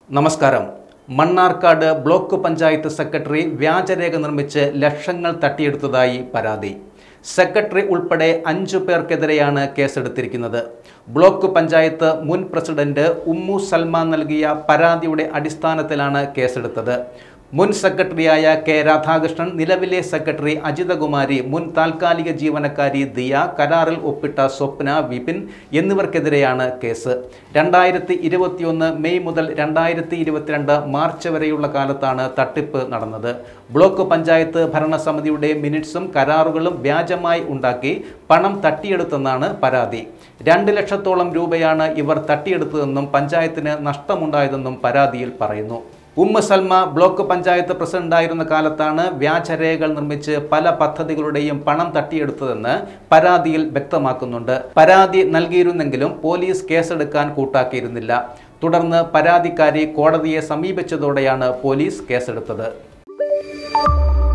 നമസ്കാരം Mannarkkad block panchayat secretary വ്യാജരേഖ നിർമ്മിച്ച് ലക്ഷങ്ങൾ തട്ടിയെടുത്തതായി പരാതി സെക്രട്ടറി ഉൾപ്പെടെ അഞ്ചു പേർക്കെതിരെയാണ് കേസെടുത്തിരിക്കുന്നത് ബ്ലോക്ക് പഞ്ചായത്ത് മുൻ പ്രസിഡന്റ് ഉമ്മു സൽമാൻ നൽകിയ പരാതിയുടെ അടിസ്ഥാനത്തിലാണ് കേസെടുത്തത് മുൻ സെക്രട്ടറിയായ കെ രാധാകൃഷ്ണൻ നിലവിലെ സെക്രട്ടറി അജിതകുമാരി മുൻ താൽക്കാലിക ജീവനക്കാരി ദിയ കരാറിൽ ഒപ്പിട്ട സ്വപ്ന വിപിൻ എന്നിവർക്കെതിരെയാണ് കേസ് രണ്ടായിരത്തി ഇരുപത്തിയൊന്ന് മെയ് മുതൽ രണ്ടായിരത്തി ഇരുപത്തിരണ്ട് മാർച്ച് വരെയുള്ള കാലത്താണ് തട്ടിപ്പ് നടന്നത് ബ്ലോക്ക് പഞ്ചായത്ത് ഭരണസമിതിയുടെ മിനിറ്റ്സും കരാറുകളും വ്യാജമായി ഉണ്ടാക്കി പണം തട്ടിയെടുത്തെന്നാണ് പരാതി രണ്ട് ലക്ഷത്തോളം രൂപയാണ് ഇവർ തട്ടിയെടുത്തതെന്നും പഞ്ചായത്തിന് നഷ്ടമുണ്ടായതെന്നും പരാതിയിൽ പറയുന്നു ഉമ്മ സൽമ ബ്ലോക്ക് പഞ്ചായത്ത് പ്രസിഡന്റായിരുന്ന കാലത്താണ് വ്യാജരേഖകൾ നിർമ്മിച്ച് പല പദ്ധതികളുടെയും പണം തട്ടിയെടുത്തതെന്ന് പരാതിയിൽ വ്യക്തമാക്കുന്നുണ്ട് പരാതി നൽകിയിരുന്നെങ്കിലും പോലീസ് കേസെടുക്കാൻ കൂട്ടാക്കിയിരുന്നില്ല തുടർന്ന് പരാതിക്കാരി കോടതിയെ സമീപിച്ചതോടെയാണ് പോലീസ് കേസെടുത്തത്